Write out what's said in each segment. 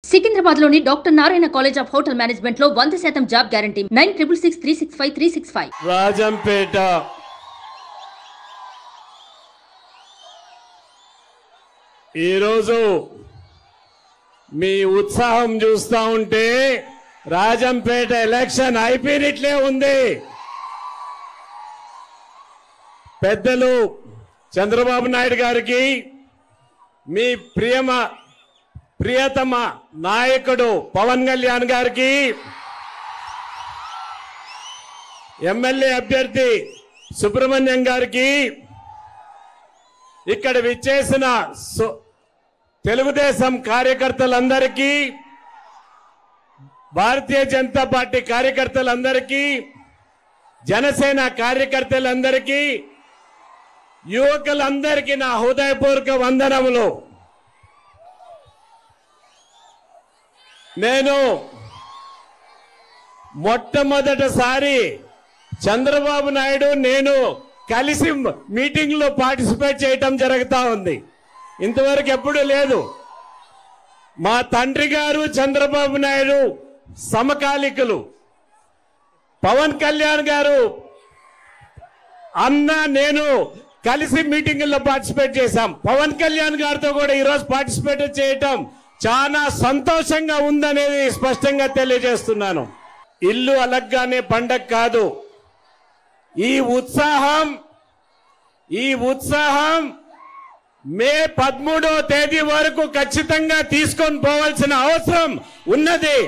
సికింద్రాబాద్ లోని doctor Narayana college of hotel management లో వంద శాతం job guarantee nine triple six three six five three six five Rajampet ఈరోజు మీ ఉత్సాహం చూస్తా ఉంటే రాజంపేట ఎలక్షన్ అయిపోయినట్లే ఉంది పెద్దలు చంద్రబాబు నాయుడు గారికి మీ ప్రియమ ప్రియతమ నాయకుడు పవన్ కళ్యాణ్ గారికి ఎమ్మెల్యే అభ్యర్థి సుబ్రహ్మణ్యం గారికి ఇక్కడ విచ్చేసిన సు- తెలుగుదేశం కార్యకర్తలందరికీ భారతీయ జనతా పార్టీ కార్యకర్తలందరికీ జనసేన కార్యకర్తలందరికీ యువకులందరికీ నా హృదయపూర్వక వందనములు నేను మొట్టమొదటిసారి చంద్రబాబు నాయుడు నేను కలిసి మీటింగ్ లో పార్టిసిపేట్ చేయటం జరుగుతా ఉంది ఇంతవరకు ఎప్పుడూ లేదు మా తండ్రి గారు చంద్రబాబు నాయుడు సమకాలికులు పవన్ కళ్యాణ్ గారు అన్న నేను కలిసి మీటింగుల్లో పార్టిసిపేట్ చేశాం పవన్ కళ్యాణ్ గారితో కూడా ఈరోజు పార్టిసిపేట్ చేయటం చాలా సంతోషంగా ఉందనేది స్పష్టంగా తెలియజేస్తున్నాను ఇల్లు అలగ్గానే పండగ కాదు ఈ ఉత్సాహం ఈ ఉత్సాహం మే పదమూడో తేదీ వరకు ఖచ్చితంగా తీసుకొని పోవాల్సిన అవసరం ఉన్నది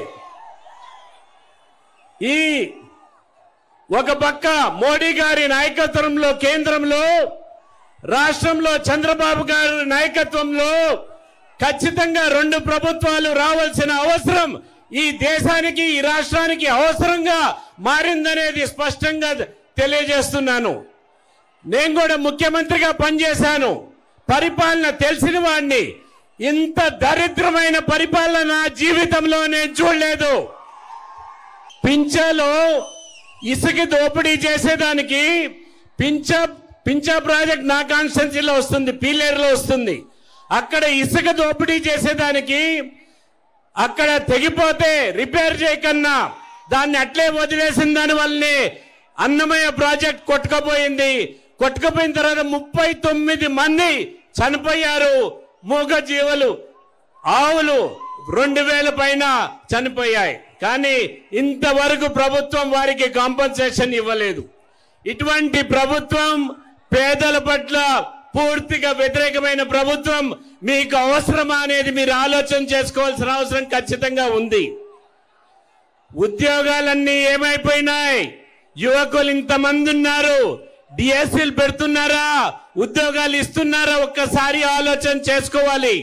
ఈ ఒక పక్క మోడీ గారి నాయకత్వంలో కేంద్రంలో రాష్ట్రంలో చంద్రబాబు గారి నాయకత్వంలో ఖచ్చితంగా రెండు ప్రభుత్వాలు రావాల్సిన అవసరం ఈ దేశానికి ఈ రాష్ట్రానికి అవసరంగా మారిందనేది స్పష్టంగా తెలియజేస్తున్నాను నేను కూడా ముఖ్యమంత్రిగా పనిచేశాను పరిపాలన తెలిసిన వాడిని ఇంత దరిద్రమైన పరిపాలన నా జీవితంలో నేను చూడలేదు పింఛలో ఇసుక దోపిడీ చేసేదానికి పింఛ పింఛ ప్రాజెక్ట్ నా కాన్స్టెన్సీలో వస్తుంది పీలేరులో వస్తుంది అక్కడ ఇసుక దోపిడీ చేసేదానికి అక్కడ తెగిపోతే రిపేర్ చేయకన్నా దాన్ని అట్లే వదిలేసిన దాని వల్లనే అన్నమయ్య ప్రాజెక్ట్ కొట్టుకపోయింది కొట్టుకుపోయిన తర్వాత ముప్పై తొమ్మిది మంది చనిపోయారు మూగ జీవులు ఆవులు రెండు వేల పైన చనిపోయాయి కానీ ఇంతవరకు ప్రభుత్వం వారికి కాంపన్సేషన్ ఇవ్వలేదు ఇటువంటి ప్రభుత్వం పేదల పట్ల పూర్తిగా వ్యతిరేకమైన ప్రభుత్వం మీకు అవసరమా అనేది మీరు ఆలోచన చేసుకోవాల్సిన అవసరం ఖచ్చితంగా ఉంది ఉద్యోగాలన్నీ ఏమైపోయినాయి యువకులు ఇంతమంది ఉన్నారు డిఎస్సీలు పెడుతున్నారా ఉద్యోగాలు ఇస్తున్నారా ఒక్కసారి ఆలోచన చేసుకోవాలి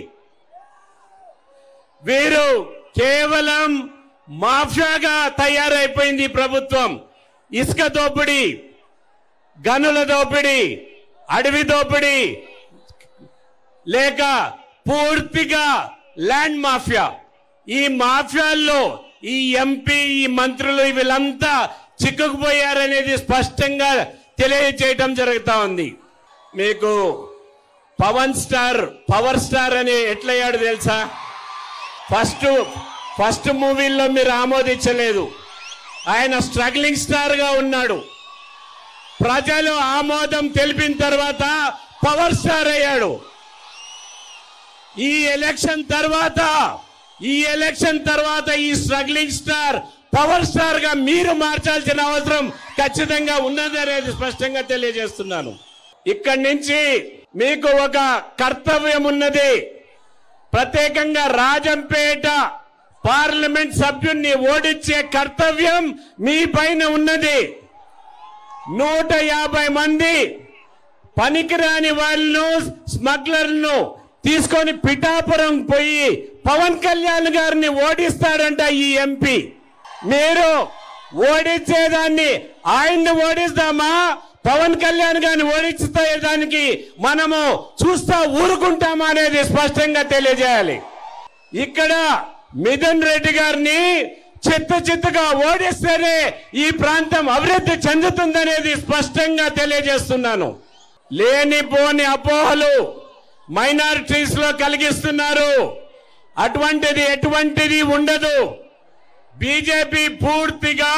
వీరు కేవలం మాఫియాగా తయారైపోయింది ఈ ప్రభుత్వం ఇసుక దోపిడీ గనుల దోపిడీ అడవి దోపిడీ లేక పూర్తిగా ల్యాండ్ మాఫియా ఈ మాఫియాల్లో ఈ ఎంపీ ఈ మంత్రులు వీళ్ళంతా చిక్కుకుపోయారనేది స్పష్టంగా తెలియజేయటం జరుగుతా ఉంది మీకు పవన్ స్టార్ పవర్ స్టార్ అని ఎట్లయ్యాడు తెలుసా ఫస్ట్ ఫస్ట్ మూవీల్లో మీరు ఆమోదించలేదు ఆయన స్ట్రగ్లింగ్ స్టార్ గా ఉన్నాడు ప్రజలు ఆమోదం తెలిపిన తర్వాత పవర్ స్టార్ అయ్యాడు ఈ ఎలక్షన్ తర్వాత ఈ ఎలక్షన్ తర్వాత ఈ స్ట్రగ్లింగ్ స్టార్ పవర్ స్టార్ గా మీరు మార్చాల్సిన అవసరం ఖచ్చితంగా ఉన్నది అనేది స్పష్టంగా తెలియజేస్తున్నాను ఇక్కడి నుంచి మీకు ఒక కర్తవ్యం ఉన్నది ప్రత్యేకంగా రాజంపేట పార్లమెంట్ సభ్యుణ్ణి ఓడించే కర్తవ్యం మీ పైన ఉన్నది నూట యాభై మంది పనికిరాని వాళ్ళను స్మగ్లర్లను తీసుకొని పిఠాపురం పోయి పవన్ కళ్యాణ్ గారిని ఓడిస్తాడంట ఈ ఎంపీ మీరు ఓడించేదాన్ని ఆయన్ని ఓడిస్తామా పవన్ కళ్యాణ్ గారిని ఓడించేదానికి మనము చూస్తా ఊరుకుంటామా అనేది స్పష్టంగా తెలియజేయాలి ఇక్కడ మిథున్ రెడ్డి గారిని చిత్త చిత్తగా ఓడిస్తేనే ఈ ప్రాంతం అభివృద్ధి చెందుతుందనేది స్పష్టంగా తెలియజేస్తున్నాను లేనిపోని అపోహలు మైనారిటీస్ లో కలిగిస్తున్నారు అటువంటిది ఎటువంటిది ఉండదు బీజేపీ పూర్తిగా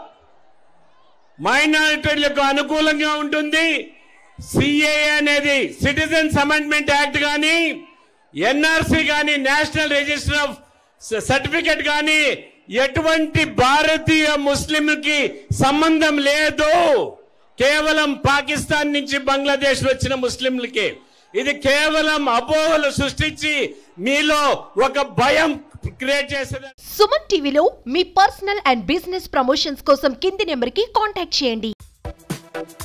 మైనారిటీలకు అనుకూలంగా ఉంటుంది సిఏ అనేది సిటిజన్స్ అమెండ్మెంట్ యాక్ట్ కానీ ఎన్ఆర్సి కానీ నేషనల్ రిజిస్టర్ ఆఫ్ సర్టిఫికెట్ కానీ ఎటువంటి భారతీయ ముస్లింకి సంబంధం లేదు కేవలం పాకిస్తాన్ నుంచి బంగ్లాదేశ్ వచ్చిన ముస్లింలకి ఇది కేవలం అపోహలు సృష్టించి మీలో ఒక భయం క్రియేట్ చేసేది సుమన్ టీవీలో మీ పర్సనల్ అండ్ బిజినెస్ ప్రమోషన్స్ కోసం కింది నెంబర్కి కాంటాక్ట్ చేయండి